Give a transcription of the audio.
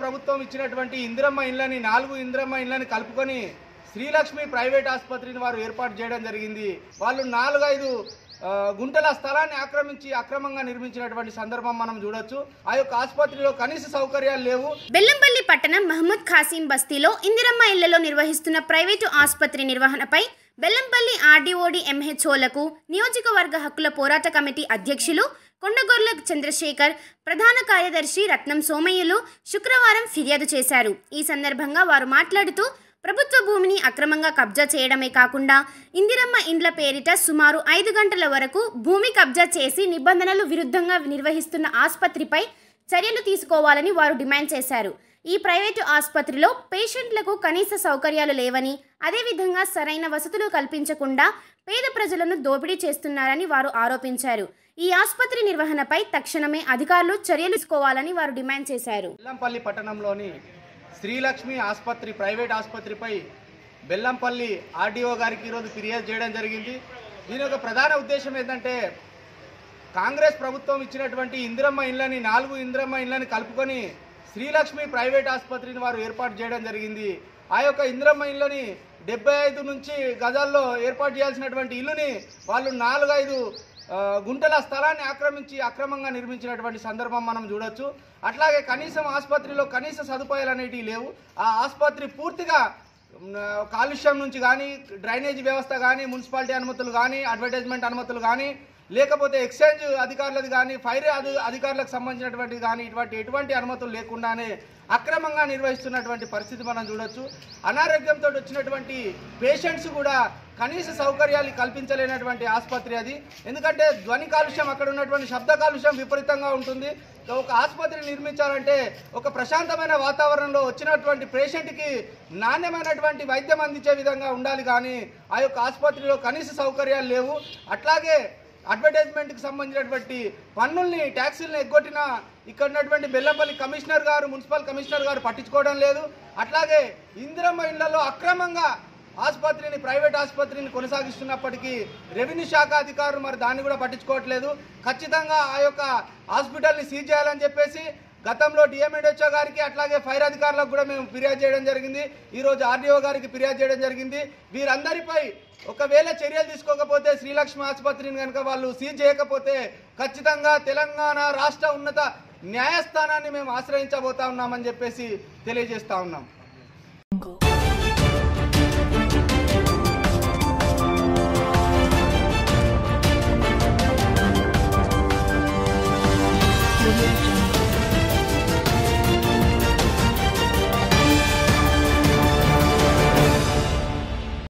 ప్రభుత్వం ఇచ్చినటువంటి ఇందిరమ్మ ఇండ్లని నాలుగు ఇందిరమ్మ ఇండ్లని కలుపుకొని శ్రీలక్ష్మి ప్రైవేట్ ఆసుపత్రిని వారు ఏర్పాటు చేయడం జరిగింది వాళ్ళు నాలుగైదు ఆ, గుంటల స్థలాన్ని ఆక్రమించి అక్రమంగా నిర్మించినటువంటి సందర్భం మనం చూడొచ్చు ఆ యొక్క ఆసుపత్రిలో కనీస సౌకర్యాలు లేవు బెల్లంపల్లి పట్టణం మహమ్మద్ ఖాసీం బస్తీలో ఇందిరమ్మ ఇళ్లలో నిర్వహిస్తున్న ప్రైవేటు ఆసుపత్రి నిర్వహణపై బెల్లంపల్లి ఆర్డీఓడి ఎంహెచ్ఓలకు నియోజకవర్గ హక్కుల పోరాట కమిటీ అధ్యక్షులు కొండగొర్ల చంద్రశేఖర్ ప్రధాన కార్యదర్శి రత్నం సోమయ్యలు శుక్రవారం ఫిర్యాదు చేశారు ఈ సందర్భంగా వారు మాట్లాడుతూ ప్రభుత్వ భూమిని అక్రమంగా కబ్జా చేయడమే కాకుండా ఇందిరమ్మ ఇండ్ల పేరిట సుమారు ఐదు గంటల వరకు భూమి కబ్జా చేసి నిబంధనలు విరుద్ధంగా నిర్వహిస్తున్న ఆసుపత్రిపై చర్యలు తీసుకోవాలని వారు డిమాండ్ చేశారు ఈ ప్రైవేటు ఆసుపత్రిలో పేషెంట్లకు కనీస సౌకర్యాలు లేవని అదేవిధంగా సరైన వసతులు కల్పించకుండా పేద ప్రజలను దోపిడీ చేస్తున్నారని వారు ఆరోపించారు ఈ ఆసుపత్రి నిర్వహణపై తక్షణమే అధికారులు చర్యలు తీసుకోవాలని వారు డిమాండ్ చేశారు బెల్లంపల్లి పట్టణంలోని శ్రీలక్ష్మి ఆసుపత్రి ప్రైవేట్ ఆసుపత్రిపై బెల్లంపల్లి ఆర్డీఓ గారికి ఈరోజు ఫిర్యాదు చేయడం జరిగింది దీని యొక్క ప్రధాన ఉద్దేశం ఏంటంటే కాంగ్రెస్ ప్రభుత్వం ఇచ్చినటువంటి ఇందిరమ్మ ఇండ్లని నాలుగు ఇందిరమ్మ ఇండ్లని కలుపుకొని శ్రీలక్ష్మి ప్రైవేట్ ఆసుపత్రిని వారు ఏర్పాటు చేయడం జరిగింది ఆ యొక్క ఇందిరమ్మ ఇళ్ళని డెబ్బై ఐదు నుంచి గజాల్లో ఏర్పాటు చేయాల్సినటువంటి ఇల్లుని వాళ్ళు నాలుగైదు ఆ, గుంటల స్థలాన్ని ఆక్రమించి అక్రమంగా నిర్మించినటువంటి సందర్భం మనం చూడొచ్చు అట్లాగే కనీసం ఆసుపత్రిలో కనీస సదుపాయాలు అనేటివి లేవు ఆ ఆసుపత్రి పూర్తిగా మ్, కాలుష్యం నుంచి కానీ డ్రైనేజ్ వ్యవస్థ కానీ మున్సిపాలిటీ అనుమతులు కానీ అడ్వర్టైజ్మెంట్ అనుమతులు కానీ లేకపోతే ఎక్స్చేంజ్ అధికారులది కానీ ఫైర్ అధి- అధికారులకు సంబంధించినటువంటి కానీ ఇటువంటి ఎటువంటి అనుమతులు లేకుండానే అక్రమంగా నిర్వహిస్తున్నటువంటి పరిస్థితి మనం చూడొచ్చు అనారోగ్యంతో వచ్చినటువంటి పేషెంట్స్ కూడా కనీస సౌకర్యాలు కల్పించలేనటువంటి ఆసుపత్రి అది ఎందుకంటే ధ్వని కాలుష్యం అక్కడ ఉన్నటువంటి శబ్ద కాలుష్యం విపరీతంగా ఉంటుంది ఒక ఆసుపత్రి నిర్మించాలంటే ఒక ప్రశాంతమైన వాతావరణంలో వచ్చినటువంటి పేషెంట్కి నాణ్యమైనటువంటి వైద్యం అందించే విధంగా ఉండాలి కానీ ఆ యొక్క ఆసుపత్రిలో కనీస సౌకర్యాలు లేవు అట్లాగే అడ్వర్టైజ్మెంట్కి సంబంధించినటువంటి పన్నుల్ని ట్యాక్సీలను ఎగ్గొట్టిన ఇక్కడ ఉన్నటువంటి బెల్లంపల్లి కమిషనర్ గారు మున్సిపల్ కమిషనర్ గారు పట్టించుకోవడం లేదు అట్లాగే ఇందిరమ్మ ఇళ్లలో అక్రమంగా ఆసుపత్రిని ప్రైవేట్ ఆసుపత్రిని కొనసాగిస్తున్నప్పటికీ రెవెన్యూ శాఖ అధికారులు మరి దాన్ని కూడా పట్టించుకోవట్లేదు ఖచ్చితంగా ఆ యొక్క హాస్పిటల్ని సీజ్ చేయాలని చెప్పేసి గతంలో డిఎంఎడ్హెచ్ఓ గారికి అట్లాగే ఫైర్ అధికారులకు కూడా మేము ఫిర్యాదు చేయడం జరిగింది ఈరోజు ఆర్డీఓ గారికి ఫిర్యాదు చేయడం జరిగింది వీరందరిపై ఒకవేళ చర్యలు తీసుకోకపోతే శ్రీలక్ష్మి ఆసుపత్రిని కనుక వాళ్ళు సీజ్ చేయకపోతే ఖచ్చితంగా తెలంగాణ రాష్ట్ర ఉన్నత న్యాయస్థానాన్ని మేము ఆశ్రయించబోతా ఉన్నామని చెప్పేసి తెలియజేస్తా ఉన్నాం